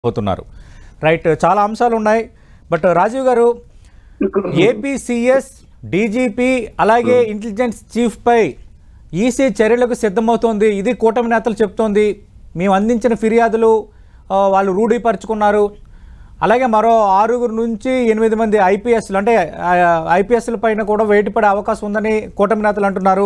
పోతున్నారు రైట్ చాలా అంశాలు ఉన్నాయి బట్ రాజీవ్ గారు ఏపీసీఎస్ డీజీపీ అలాగే ఇంటెలిజెన్స్ చీఫ్పై ఈసీ చర్యలకు సిద్ధమవుతోంది ఇది కూటమి నేతలు చెప్తోంది మేము అందించిన ఫిర్యాదులు ఆ, వాళ్ళు రూఢీపరుచుకున్నారు అలాగే మరో ఆరుగురు నుంచి ఎనిమిది మంది ఐపీఎస్లు అంటే ఐపీఎస్ల పైన కూడా వేటు పడే అవకాశం ఉందని కూటమి నేతలు అంటున్నారు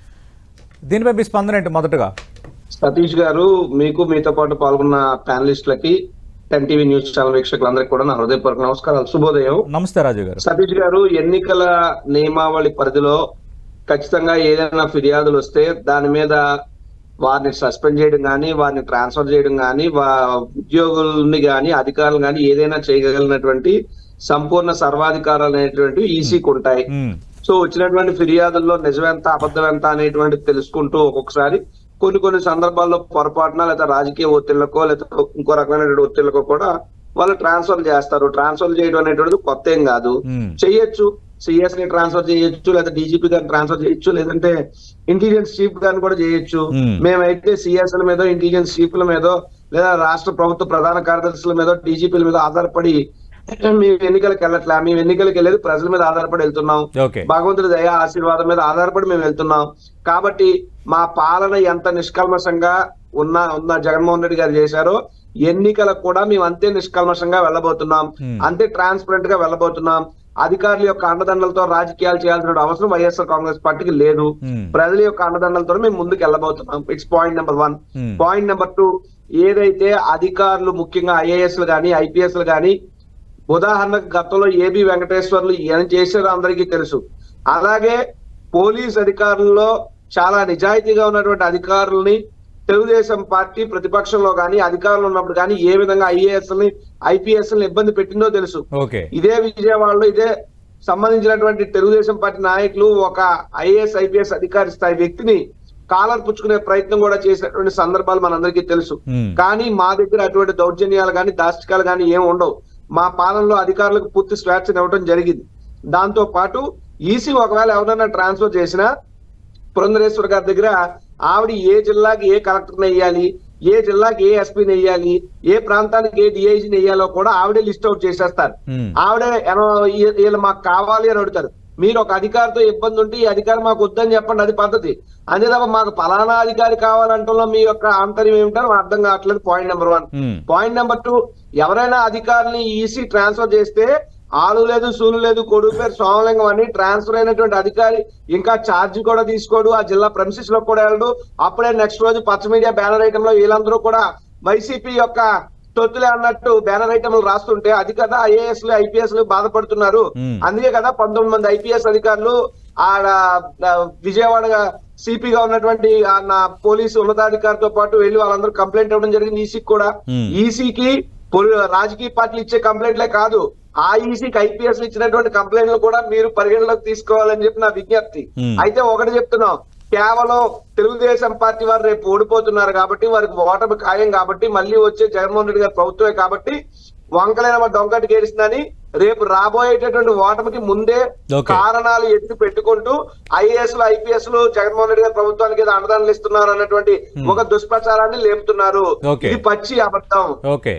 దీనిపై మీ స్పందన ఏంటి మొదటగా సతీష్ గారు మీకు మీతో పాటు పాల్గొన్న ప్యానలిస్టులకి టెన్ టీవీ న్యూస్ ఛానల్ వీక్షకులందరికీ కూడా నా హృదయపూర్వక నమస్కారాలు శుభోదయం నమస్తే రాజీవ్ గారు సతీష్ గారు ఎన్నికల నియమావళి పరిధిలో ఖచ్చితంగా ఏదైనా ఫిర్యాదులు వస్తే దాని మీద వారిని సస్పెండ్ చేయడం కానీ వారిని ట్రాన్స్ఫర్ చేయడం కానీ ఉద్యోగుల్ని కానీ అధికారులు కానీ ఏదైనా చేయగలిగినటువంటి సంపూర్ణ సర్వాధికారాలు అనేటువంటివి ఈసీకి ఉంటాయి మ్మ్. సో వచ్చినటువంటి ఫిర్యాదుల్లో నిజమెంత అబద్ధం ఎంత అనేటువంటి తెలుసుకుంటూ ఒక్కొక్కసారి కొన్ని కొన్ని సందర్భాల్లో పొరపాటున లేదా రాజకీయ ఒత్తిళ్లకో లేదా ఇంకో రకమైనటువంటి ఒత్తిళ్లకో కూడా వాళ్ళు ట్రాన్స్ఫర్ చేస్తారు ట్రాన్స్ఫర్ చేయడం అనేటువంటిది కొత్త ఏం కాదు మ్మ్. చెయ్యొచ్చు సిఎస్ ని ట్రాన్స్ఫర్ చేయొచ్చు లేదా డీజీపీ గారిని ట్రాన్స్ఫర్ చేయొచ్చు లేదంటే ఇంటెలిజెన్స్ చీఫ్ గారిని కూడా చేయొచ్చు Hmm. మేమైతే సిఎస్ ల మీద ఇంటెలిజెన్స్ చీఫ్ల మీద లేదా రాష్ట్ర ప్రభుత్వ ప్రధాన కార్యదర్శుల మీద డీజీపీల మీద ఆధారపడి మేము ఎన్నికలకు వెళ్ళట్లే మేము ఎన్నికలకు వెళ్ళేది ప్రజల మీద ఆధారపడి వెళ్తున్నాం ఓకే భగవంతుడి దయ ఆశీర్వాదం మీద ఆధారపడి మేము వెళ్తున్నాం కాబట్టి మా పాలన ఎంత నిష్కల్మషంగా ఉన్న ఉన్న జగన్మోహన్ రెడ్డి గారు చేశారో ఎన్నికలకు కూడా మేము అంతే నిష్కల్మషంగా వెళ్ళబోతున్నాం Hmm. అంతే ట్రాన్స్పరెంట్ గా వెళ్ళబోతున్నాం అధికారుల యొక్క అండదండలతో రాజకీయాలు చేయాల్సిన అవసరం వైఎస్ఆర్ కాంగ్రెస్ పార్టీకి లేదు మ్మ్. ప్రజల యొక్క అండదండలతో మేము ముందుకు వెళ్ళబోతున్నాం it's point number one hmm. Point number two ఏదైతే అధికారులు ముఖ్యంగా ఐఏఎస్లు కానీ ఐపీఎస్లు కానీ ఉదాహరణకు గతంలో ఏబి వెంకటేశ్వర్లు ఏం చేశారో అందరికీ తెలుసు అలాగే పోలీస్ అధికారుల్లో చాలా నిజాయితీగా ఉన్నటువంటి అధికారుల్ని తెలుగుదేశం పార్టీ ప్రతిపక్షంలో కానీ అధికారులు ఉన్నప్పుడు కానీ ఏ విధంగా ఐఏఎస్ ని ఐపీఎస్ ఇబ్బంది పెట్టిందో తెలుసు ఓకే ఇదే విజయవాడలో ఇదే సంబంధించినటువంటి తెలుగుదేశం పార్టీ నాయకులు ఒక ఐఏఎస్ ఐపీఎస్ అధికారి స్థాయి వ్యక్తిని కాలర్ పుచ్చుకునే ప్రయత్నం కూడా చేసినటువంటి సందర్భాలు మనందరికీ తెలుసు మ్మ్. కానీ మా దగ్గర అటువంటి దౌర్జన్యాలు కానీ దాష్టికాలు కానీ ఏం ఉండవు మా పాలనలో అధికారులకు పూర్తి స్వేచ్ఛను ఇవ్వడం జరిగింది దాంతో పాటు ఈసీ ఒకవేళ ఎవరైనా ట్రాన్స్ఫర్ చేసినా పురంధరేశ్వర్ గారి దగ్గర ఆవిడ ఏ జిల్లాకి ఏ కలెక్టర్ని వేయాలి ఏ జిల్లాకి ఏ ఎస్పీని వేయాలి ఏ ప్రాంతానికి ఏ డిఐజీని వేయాలో కూడా ఆవిడే లిస్ట్ అవుట్ చేసేస్తారు మ్మ్. ఆవిడే "ఎనో, ఈ- వీళ్ళు మాకు కావాలి అని అడుగుతారు మీరు ఒక అధికారితో ఇబ్బంది ఉంటే ఈ అధికారి మాకు వద్దని చెప్పండి అది పద్ధతి అంతే తప్ప మాకు ఫలానా అధికారి కావాలంటలో మీ యొక్క ఆంతర్యం ఏమిటో నాకు అర్థం కావట్లేదు point number one hmm. Point number two ఎవరైనా అధికారిని ఈసీ ట్రాన్స్ఫర్ చేస్తే ఆలు లేదు సూలు లేదు కొడుకు పేరు సోమలింగం అని ట్రాన్స్ఫర్ అయినటువంటి అధికారి ఇంకా ఛార్జ్ కూడా తీసుకోడు ఆ జిల్లా ప్రెమిసెస్ లో కూడా వెళ్ళడు అప్పుడే నెక్స్ట్ రోజు పచ్చ మీడియా బ్యానర్ ఐటమ్ లో వీళ్ళందరూ కూడా వైసీపీ యొక్క తొత్తులే అన్నట్టు బ్యానర్ ఐటమ్లు రాస్తుంటే అది కదా ఐఏఎస్ లు ఐపీఎస్ లు బాధపడుతున్నారు మ్మ్. అందుకే కదా పంతొమ్మిది మంది ఐపీఎస్ అధికారులు ఆడ ఆ, విజయవాడ సిపిగా ఉన్నటువంటి ఆ నా పోలీసు ఉన్నతాధికారితో పాటు వెళ్ళి వాళ్ళందరూ కంప్లైంట్ ఇవ్వడం జరిగింది ఈసీకి కూడా మ్మ్. ఈసీకి రాజకీయ పార్టీలు ఇచ్చే కంప్లైంట్లే కాదు ఆ ఈసీకి ఐపీఎస్ ఇచ్చినటువంటి కంప్లైంట్లు కూడా మీరు పరిగణలోకి తీసుకోవాలని చెప్పి నా విజ్ఞప్తి మ్మ్. అయితే ఒకటి చెప్తున్నాం కేవలం తెలుగుదేశం పార్టీ వారు రేపు ఓడిపోతున్నారు కాబట్టి వారికి ఓటమి ఖాయం కాబట్టి మళ్ళీ వచ్చే జగన్మోహన్ రెడ్డి గారి ప్రభుత్వమే కాబట్టి వంకలైన మా దొంగటి గేడిస్తుందని రేపు రాబోయేటటువంటి ఓటమికి ముందే Okay. కారణాలు ఎత్తి పెట్టుకుంటూ ఐఏఎస్ లు ఐపీఎస్ లు జగన్మోహన్ రెడ్డి గారి ప్రభుత్వానికి ఏదో అండదానాలు ఇస్తున్నారు అన్నటువంటి ఒక దుష్ప్రచారాన్ని లేపుతున్నారు Okay. ఇది పచ్చి అబద్ధం ఓకే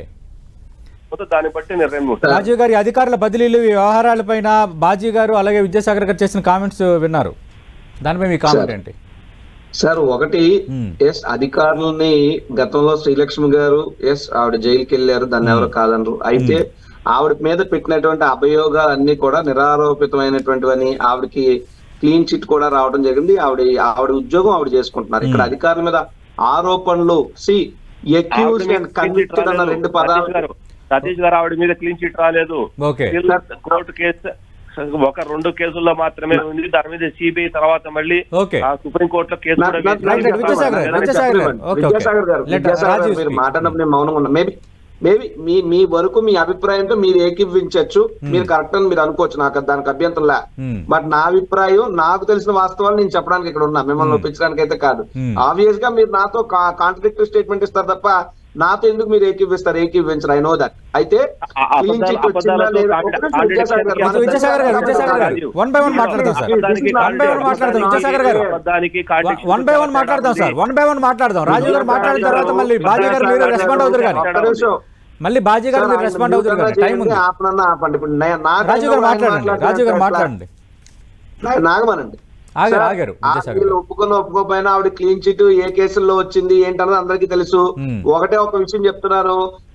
పోతే దాన్ని బట్టి నిర్ణయం ఉంటుంది. రాజీవ్ గారి అధికారుల బదిలీలు ఈ వ్యవహారాలపైన బాజీ గారు అలాగే విద్యాసాగర్ గారు చేసిన కామెంట్స్ విన్నారు దానిపై మీ కామెంట్ ఏంటి సార్ ఒకటి మ్మ్. ఎస్ అధికారులని గతంలో శ్రీలక్ష్మి గారు ఎస్ ఆవిడ జైలుకి వెళ్ళారు దాన్ని ఎవరు కాదనరు అయితే ఆవిడ మీద పెట్టినటువంటి అభియోగాలు అన్ని కూడా నిరారోపితమైనటువంటివని ఆవిడకి క్లీన్ చిట్ కూడా రావడం జరిగింది ఆవిడ ఆవిడ ఉద్యోగం ఆవిడ చేసుకుంటున్నారు ఇక్కడ అధికారుల మీద ఆరోపణలు సి ఎక్యూజ్ ఆవిడ మీద అండ్ clean sheet కన్విక్టెడ్ అన్న రాలేదు. రెండు సతీష్ పదాలు గారు సతీష్ గారు ఆవిడ మీద క్లీన్ చిట్ రాలేదు ఓకే కోర్టు కేసు ఒక రెండు కేసుల్లో మాత్రమే ఉంది దాని మీద సిబిఐ తర్వాత మళ్ళీ ఓకే ఆ సుప్రీం కోర్టులో కేసు నా- కూడా నా- వేసింది. రైట్, రైట్, విద్యాసాగర్ గారు, నాకు విద్యాసాగర్ గారు. చెప్పనివ్వండి. Okay, okay. విద్యాసాగర్ గారు Let విద్యాసాగర్ రాజీవ్ గారు మీరు speak. మాట్లాడినప్పుడు నేను మౌనంగా ఉన్నా మేబీ మేబీ మీ మీ వరకు మీ అభిప్రాయంతో మీరు ఏకీవించవచ్చు మీరు కరెక్ట్ అని మీరు అనుకోవచ్చు నాకు దానికి అభ్యంతరం లే Hmm. బట్ నా అభిప్రాయం నాకు తెలిసిన వాస్తవాలు నేను చెప్పడానికి ఇక్కడ ఉన్నా మిమ్మల్ని ఒప్పించడానికి అయితే కాదు Hmm. ఆబ్వియస్ గా మీరు నాతో కాంట్రడిక్టివ్ స్టేట్మెంట్ ఇస్తారు తప్ప నాతో ఎందుకు మీరు ఏకీవిస్తారు ఏకీవించరు ఐ నో దట్ అయితే ఆ- ఆ clean అబద్ధాలు- sheet వచ్చిందా అబద్ధాలతో లేదా? కాంట్రా- ఒక్క నిమిషం విద్యాసాగర్ గారు, కాంట్రాడిక్షన్ విద్యాసాగర్ గారు విద్యాసాగర్ గారు వన్ బై వన్ మాట్లాడదాం సార్ అబద్ధానికి వన్ బై వన్ మాట్లాడదాం విద్యాసాగర్ గారు అబద్ధానికి కాంట్రాడిక్షన్ వన్ బై వన్ మాట్లాడదాం సార్ వన్ బై వన్ మాట్లాడదాం రాజీవ్ గారు మాట్లాడిన తర్వాత మళ్ళీ బాజీ గారు మీరు రెస్పాండ్ అవుతారు కానీ ఒక్క నిమిషం మళ్ళీ బాజీ గారు సార్, మీరు ఆయన రెస్పాండ్ అవుతారు మ్యూట్ కదా అన్నా టైం ఉంది చేయండి, ఆపనన్నా ఆపండి ఇప్పుడు నే- నా రాజు టైంలో గారు ఆయన మాట్లాడండి రాజు గారు మాట్లాడుతున్నారు మాట్లాడండి ఆయన నాగమనండి ఆగారు, సార్, ఆగారు, ఆ విద్యాసాగర్ వీళ్ళు ఒప్పుకొని ఒప్పుకోపోయినా ఆవిడ క్లీన్ చిట్ ఏ కేసుల్లో వచ్చింది ఏంటన్నది అందరికీ తెలుసు Hmm. ఒకటే ఒక విషయం చెప్తున్నాను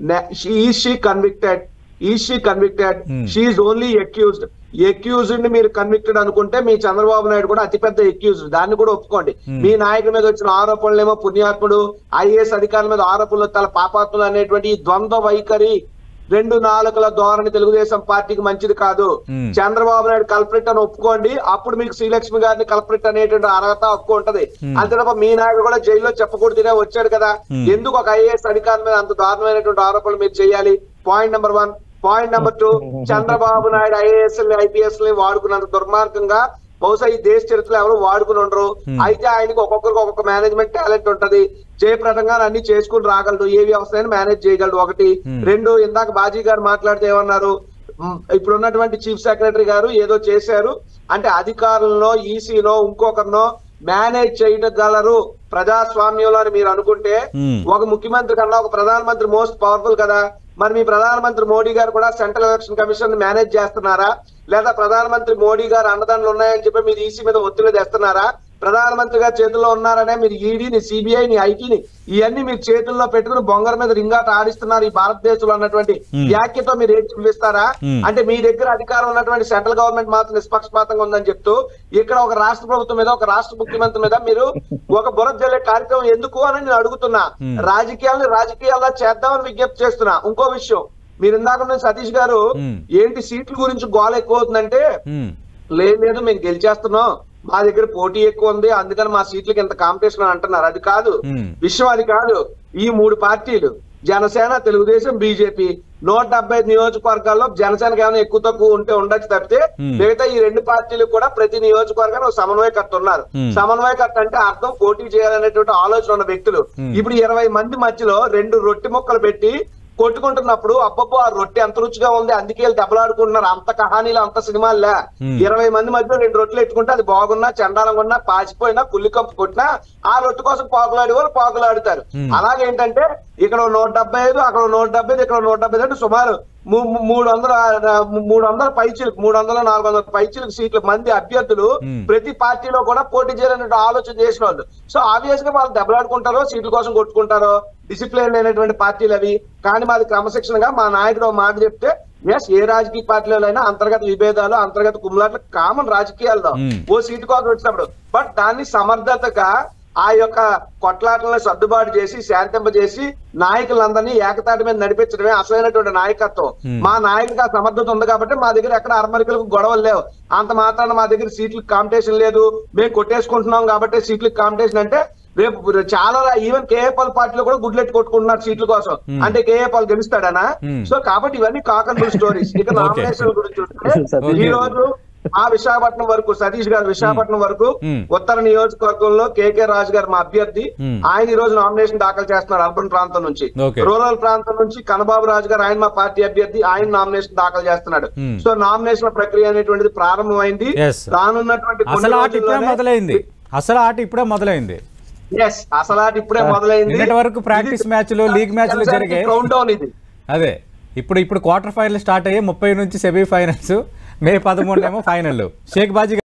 ఈ షీ కన్విక్టెడ్ ఈ she convicted Hmm. She only accused accused ని మీరు కన్విక్టెడ్ అనుకుంటే మీ చంద్రబాబు నాయుడు కూడా అతిపెద్ద ఎక్యూజ్డ్ దాన్ని కూడా ఒప్పుకోండి Hmm. మీ నాయకుడి మీద వచ్చిన ఆరోపణలేమో పుణ్యాత్ముడు ఐఏఎస్ అధికారుల మీద ఆరోపణలు తల పాపాత్ములు అనేటువంటి ఈ ద్వంద్వ వైఖరి రెండు నాలుగుల ధోరణి తెలుగుదేశం పార్టీకి మంచిది కాదు Hmm. చంద్రబాబు నాయుడు కల్పరిట్ అని ఒప్పుకోండి అప్పుడు మీకు శ్రీలక్ష్మి గారిని కల్పరిట్ అనేటువంటి అర్హత హక్కు ఉంటది Hmm. అంతే తప్ప మీ నాయకుడు కూడా జైల్లో చెప్పకూడదునే వచ్చాడు కదా Hmm. ఎందుకు ఒక ఐఏఎస్ అధికారి మీద అంత దారుణమైనటువంటి ఆరోపణలు మీరు చేయాలి point number one point number two Chandrababu Naidu IAS IPS ని వాడుకున్నంత దుర్మార్గంగా బహుశా ఈ దేశ చరిత్రలో ఎవరు వాడుకుని ఉండరు Hmm. అయితే ఆయనకి ఒక్కొక్కరికి ఒక్కొక్క మేనేజ్మెంట్ టాలెంట్ ఉంటది జయప్రదంగా అన్ని చేసుకుని రాగలడు ఏ వ్యవస్థ మేనేజ్ చేయగలడు ఒకటి Hmm. రెండు ఇందాక బాజీ గారు మాట్లాడితే ఏమన్నారు మ్, ఇప్పుడు ఉన్నటువంటి చీఫ్ సెక్రటరీ గారు ఏదో చేశారు అంటే అధికారులను ఈసీనో ఇంకొకరినో మేనేజ్ చేయగలరు ప్రజాస్వామ్యంలో అని మీరు అనుకుంటే Hmm. ఒక ముఖ్యమంత్రి కన్నా ఒక ప్రధానమంత్రి మోస్ట్ పవర్ఫుల్ కదా మరి మీ ప్రధానమంత్రి మోడీ గారు కూడా సెంట్రల్ ఎలక్షన్ కమిషన్ మేనేజ్ చేస్తున్నారా లేదా ప్రధానమంత్రి మోడీ గారు అండదండలు ఉన్నాయని చెప్పి మీరు ఈసీ మీద ఒత్తిడి తెస్తున్నారా ప్రధానమంత్రి గారు చేతుల్లో ఉన్నారనే మీరు ఈడీని సిబిఐ ని ఐటీని ఇవన్నీ మీరు చేతుల్లో పెట్టుకుని బొంగర మీద రింగాట ఆడిస్తున్నారు ఈ భారతదేశంలో ఉన్నటువంటి Hmm. వ్యాఖ్యతో మీరు ఏం చూపిస్తారా Hmm. అంటే మీ దగ్గర అధికారం ఉన్నటువంటి సెంట్రల్ గవర్నమెంట్ మాత్రం నిష్పక్షపాతంగా ఉందని చెప్తూ ఇక్కడ ఒక రాష్ట్ర ప్రభుత్వం మీద ఒక రాష్ట్ర ముఖ్యమంత్రి మీద మీరు ఒక బురద జల్లే కార్యక్రమం ఎందుకు అని నేను అడుగుతున్నా Hmm. రాజకీయాలను రాజకీయాల్లో చేద్దామని విజ్ఞప్తి చేస్తున్నా ఇంకో విషయం మీరు ఇందాక ఉన్న సతీష్ గారు Hmm. ఏంటి సీట్ల గురించి గోల ఎక్కువ అవుతుందంటే ఉమ్, లేదు లేదు మేము గెలిచేస్తున్నాం మా దగ్గర పోటీ ఎక్కువ ఉంది అందుకని మా సీట్లకి ఇంత కాంపిటీషన్ అని అంటున్నారు అది కాదు Hmm. విషయం అది కాదు ఈ మూడు పార్టీలు జనసేన తెలుగుదేశం బీజేపీ నూట డెబ్బై ఐదు నియోజకవర్గాల్లో జనసేనకి ఏమైనా ఎక్కువ తక్కువ ఉంటే ఉండొచ్చు తప్పితే Hmm. మిగతా ఈ రెండు పార్టీలు కూడా ప్రతి నియోజకవర్గానికి ఒక సమన్వయకర్త ఉన్నారు Hmm. సమన్వయకర్త అంటే అర్థం పోటీ చేయాలనేటువంటి ఆలోచన ఉన్న వ్యక్తులు Hmm. ఇప్పుడు ఇరవై మంది మధ్యలో రెండు రొట్టె ముక్కలు పెట్టి కొట్టుకుంటున్నప్పుడు అబ్బబ్బో ఆ రొట్టె ఎంత రుచిగా ఉంది అందుకే వీళ్ళు దెబ్బలాడుకుంటున్నారు అంత కహానీలు అంత సినిమాలే Hmm. ఇరవై మంది మధ్యలో రెండు రొట్టెలు ఎట్టుకుంటే అది బాగున్నా చండాలంగా ఉన్నా పాచిపోయినా కుల్లి కంపు కొట్టినా ఆ రొట్టె కోసం పాకులాడే వాళ్ళు పాకులాడుతారు Hmm. అలాగేంటంటే ఇక్కడ ఓ నూట డెబ్బై ఐదు అక్కడ ఓ నూట డెబ్బై ఐదు ఇక్కడ ఓ నూట డెబ్బై ఐదు అంటే సుమారు ము- ము- మూడు వందల ఆ, మూడు వందల పైచీలకు మూడు వందల నాలుగు వందల పైచీలకు సీట్ల మంది అభ్యర్థులు Hmm. ప్రతి పార్టీలో కూడా పోటీ చేయాలనే ఆలోచన చేసిన వాళ్ళు సో ఆబ్వియస్ గా వాళ్ళు దెబ్బలాడుకుంటారో సీట్ల కోసం కొట్టుకుంటారో డిసిప్లిన్ లేనటువంటి పార్టీలు అవి కానీ మాది క్రమశిక్షణగా మా నాయకుడు ఒక మాట చెప్తే ఎస్ ఏ రాజకీయ పార్టీలో అయినా అంతర్గత విభేదాలు అంతర్గత కుమ్ములాట్లు కామన్ రాజకీయాల్లో Hmm. ఓ సీటు కోసం వచ్చినప్పుడు బట్ దాన్ని సమర్థతగా ఆ యొక్క కొట్లాటలను సర్దుబాటు చేసి శాంతింపజేసి నాయకులందరినీ ఏకతాటి మీద నడిపించడమే అసలైనటువంటి నాయకత్వం Hmm. మా నాయకుడికి ఆ సమర్థత ఉంది కాబట్టి మా దగ్గర ఎక్కడ అరమరికలకు గొడవలు లేవు అంత మాత్రాన మా దగ్గర సీట్లకు కాంపిటీషన్ లేదు మేము కొట్టేసుకుంటున్నాం కాబట్టి సీట్లకు కాంపిటీషన్ అంటే రేపు చాలా ఈవెన్ కేఏపాల్ పార్టీలో కూడా గుడ్లెట్టి కొట్టుకుంటున్నారు సీట్ల కోసం Hmm. అంటే కేఏపాల్ గెలుస్తాడనా Hmm. సో కాబట్టి ఇవన్నీ కాకన్బుల్ స్టోరీస్ ఇక Okay. నామినేషన్ గురించి చూస్తే Okay. ఈ రోజు ఆ విశాఖపట్నం వరకు సతీష్ గారు విశాఖపట్నం వరకు Hmm. ఉత్తర నియోజకవర్గంలో కేకే రాజు గారు మా అభ్యర్థి Hmm. ఆయన ఈ రోజు నామినేషన్ దాఖలు చేస్తున్నారు అర్బన్ ప్రాంతం నుంచి Okay. రూరల్ ప్రాంతం నుంచి కనబాబు రాజు గారు ఆయన మా పార్టీ అభ్యర్థి ఆయన నామినేషన్ దాఖలు చేస్తున్నాడు Hmm. సో నామినేషన్ ప్రక్రియ అనేటువంటిది ప్రారంభమైంది Yes. రానున్నటువంటి కొన్ని అసలు ఆట ఇప్పుడే రోజుల్లోనే- మొదలైంది అసలు ఆట ఇప్పుడే మొదలైంది ఎస్ అసలు ఆట ఇప్పుడే మొదలైంది నిన్నటి వరకు ప్రాక్టీస్ మ్యాచ్లు, లీగ్ మ్యాచ్లు జరిగాయి. కౌంట్ డౌన్ ఇది అదే ఇప్పుడు ఇప్పుడు క్వార్టర్ ఫైనల్ స్టార్ట్ అయ్యి ముప్పై నుంచి సెమీ ఫైనల్స్ మే పదమూడునేమో ఫైనల్ షేక్ బాజీ